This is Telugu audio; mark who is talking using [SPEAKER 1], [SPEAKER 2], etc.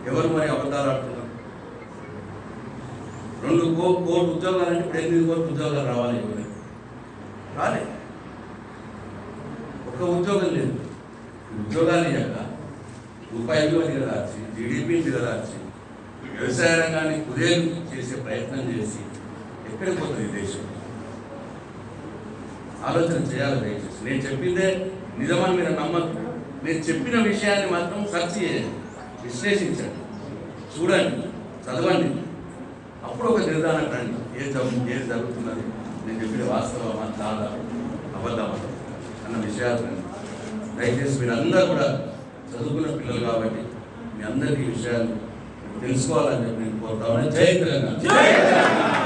[SPEAKER 1] ఎవరు మరి అబద్ధాలు ఆడుతున్నారు రెండు కో కోటి ఉద్యోగాలు అంటే ఇప్పుడు ఎనిమిది కోట్ల ఉద్యోగాలు రావాలి ఎవరు రాలే ఒక్క ఉద్యోగం లేదు ఉద్యోగాలు ఇవ్వక రూపాయలు దిగదార్చి జీడిపిని దిగదార్చి వ్యవసాయ రంగాన్ని కుదేలు చేసే ప్రయత్నం చేసి ఎక్కడికి పోతుంది ఈ దేశం ఆలోచన చేయాలి దయచేసి నేను చెప్పిందే నిజమని మీరు నమ్మద్దు నేను చెప్పిన విషయాన్ని మాత్రం సెర్చ్ చేయండి విశ్లేషించండి చూడండి చదవండి అప్పుడు ఒక నిర్ధారణ రండి ఏం జరుగు ఏం జరుగుతున్నది నేను చెప్పిన వాస్తవమా కాదా అబద్ధమా అన్న విషయాలు రండి దయచేసి మీరందరూ కూడా చదువుకున్న పిల్లలు కాబట్టి మీ అందరికీ ఈ విషయాలు తెలుసుకోవాలని చెప్పి నేను కోరుతా ఉన్నాను జై తెలంగాణ